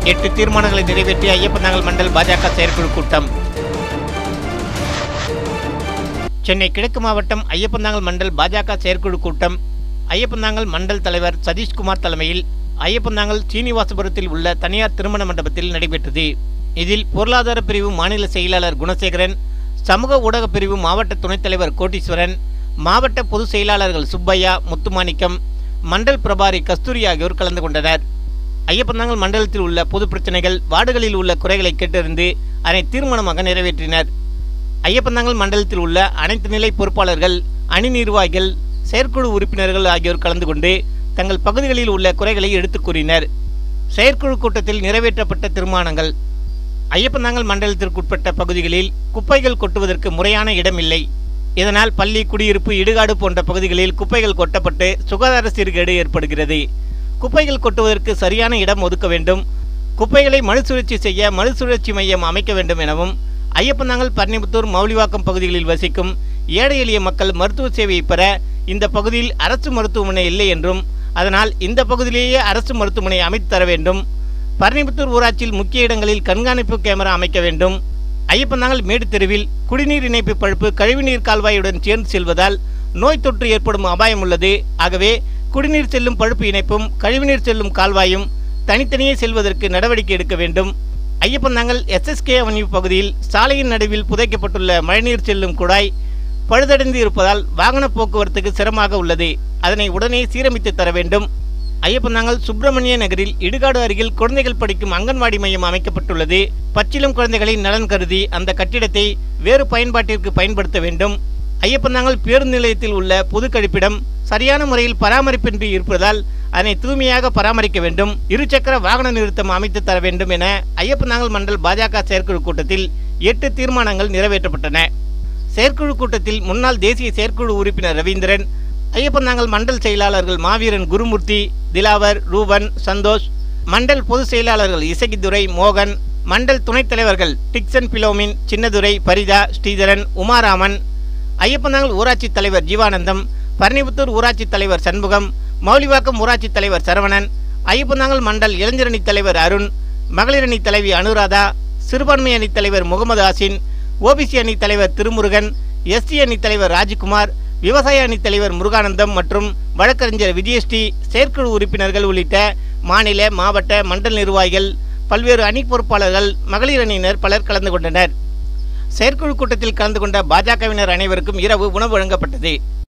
எட்டு தீர்மானங்களை நிறைவேற்றிய ஐயப்பந்தாங்கல் மண்டல் பாஜக செயற்குழு கூட்டம் சென்னை கிழக்கு மாவட்டம் ஐயப்பந்தாங்கல் மண்டல் பாஜக செயற்குழு கூட்டம் ஐயப்பந்தாங்கல் மண்டல் தலைவர் சதீஷ்குமார் தலைமையில் ஐயப்பந்தாங்கல் சீனிவாசபுரத்தில் உள்ள தனியார் திருமண மண்டபத்தில் நடைபெற்றது இதில் பொருளாதார பிரிவு மாநில செயலாளர் குணசேகரன் சமூக ஊடக பிரிவு மாவட்ட துணைத் தலைவர் கோட்டீஸ்வரன் மாவட்ட பொதுச் செயலாளர்கள் சுப்பையா முத்துமாணிக்கம் மண்டல் பிரபாரி கஸ்தூரி ஆகியோர் கலந்து கொண்டனர் ஐயப்பந்தாங்கல் மண்டலத்தில் உள்ள பொது பிரச்சனைகள் வார்டுகளில் உள்ள குறைகளை கேட்டறிந்து அதனை தீர்மானமாக நிறைவேற்றினர் ஐயப்பந்தாங்கல் மண்டலத்தில் உள்ள அனைத்து நிலை பொறுப்பாளர்கள் அணி நிர்வாகிகள் செயற்குழு உறுப்பினர்கள் ஆகியோர் கலந்து கொண்டு தங்கள் பகுதிகளில் உள்ள குறைகளை எடுத்துக் கூறினர் செயற்குழு கூட்டத்தில் நிறைவேற்றப்பட்ட தீர்மானங்கள் ஐயப்பந்தாங்கல் மண்டலத்திற்குட்பட்ட பகுதிகளில் குப்பைகள் கொட்டுவதற்கு முறையான இடம் இல்லை இதனால் பள்ளி குடியிருப்பு இடுகாடு போன்ற பகுதிகளில் குப்பைகள் கொட்டப்பட்டு சுகாதார சீர்கேடு ஏற்படுகிறது குப்பைகள் கொட்டுவதற்கு சரியான இடம் ஒதுக்க வேண்டும் குப்பைகளை மறுசுழற்சி செய்ய மறுசுழற்சி மையம் அமைக்க வேண்டும் எனவும் ஐயப்பந்தாங்கல் பர்ணிபுத்தூர் மௌலிவாக்கம் பகுதிகளில் வசிக்கும் ஏழை எளிய மக்கள் மருத்துவ சேவையை பெற இந்த பகுதியில் அரசு மருத்துவமனை இல்லை என்றும் அதனால் இந்த பகுதியிலேயே அரசு மருத்துவமனை அமைத்து தர வேண்டும் பரணிபுத்தூர் ஊராட்சியில் முக்கிய இடங்களில் கண்காணிப்பு கேமரா அமைக்க வேண்டும் ஐயப்பந்தாங்கல் மேடு தெருவில் குடிநீர் இணைப்பு பழுப்பு கழிவுநீர் கால்வாயுடன் சேர்ந்து செல்வதால் நோய் தொற்று ஏற்படும் அபாயம் உள்ளது ஆகவே குடிநீர் செல்லும் பழுப்பு இணைப்பும் கழிவுநீர் செல்லும் கால்வாயும் தனித்தனியே செல்வதற்கு நடவடிக்கை எடுக்க வேண்டும் ஐயப்பந்தாங்கல் எஸ்எஸ்கே அவென்யூ பகுதியில் சாலையின் நடுவில் புதைக்கப்பட்டுள்ள மழைநீர் செல்லும் குழாய் பழுதடைந்து இருப்பதால் வாகன போக்குவரத்துக்கு சிரமமாக உள்ளது அதனை உடனே சீரமைத்து தர வேண்டும் ஐயப்பந்தாங்கல் சுப்பிரமணிய நகரில் இடுகாடு அருகில் குழந்தைகள் படிக்கும் அங்கன்வாடி மையம் அமைக்கப்பட்டுள்ளது பச்சிலம் குழந்தைகளின் நலன் கருதி அந்த கட்டிடத்தை வேறு பயன்பாட்டிற்கு பயன்படுத்த வேண்டும் ஐயப்பந்தாங்கல் பேருந்து நிலையத்தில் உள்ள பொது கழிப்பிடம் சரியான முறையில் பராமரிப்பின்றி இருப்பதால் அதனை தூய்மையாக பராமரிக்க வேண்டும் இருசக்கர வாகன நிறுத்தம் அமைத்து தர வேண்டும் என ஐயப்பந்தாங்கல் மண்டல் பாஜக செயற்குழு கூட்டத்தில் எட்டு தீர்மானங்கள் நிறைவேற்றப்பட்டன செயற்குழு கூட்டத்தில் முன்னாள் தேசிய செயற்குழு உறுப்பினர் ரவீந்திரன் ஐயப்பந்தாங்கல் மண்டல் செயலாளர்கள் மாவீரன் குருமூர்த்தி திலாவர் ரூபன் சந்தோஷ் மண்டல் பொதுச் செயலாளர்கள் இசகிதுரை மோகன் மண்டல் துணைத் தலைவர்கள் டிக்சன் பிலோமின் சின்னதுரை பரிதா ஸ்ரீதரன் உமாராமன் ஐயப்பந்தாங்கல் ஊராட்சி தலைவர் ஜீவானந்தம் பரணிபுத்தூர் ஊராட்சி தலைவர் சண்முகம் மௌலிவாக்கம் ஊராட்சி தலைவர் சரவணன் ஐயப்பந்தாங்கல் மண்டல் இளைஞரணி தலைவர் அருண் மகளிர் அணி தலைவி அனுராதா சிறுபான்மை அணி தலைவர் முகமது ஆசின் ஓபிசி அணி தலைவர் திருமுருகன் எஸ்டி அணி தலைவர் ராஜ்குமார் விவசாய அணி தலைவர் முருகானந்தம் மற்றும் வழக்கறிஞர் விஜயஸ்ரீ செயற்குழு உறுப்பினர்கள் உள்ளிட்ட மாநில மாவட்ட மண்டல நிர்வாகிகள் பல்வேறு அணி பொறுப்பாளர்கள் மகளிர் அணியினர் பலர் கலந்து கொண்டனர் செயற்குழு கூட்டத்தில் கலந்து கொண்ட பாஜகவினர் அனைவருக்கும் இரவு உணவு வழங்கப்பட்டது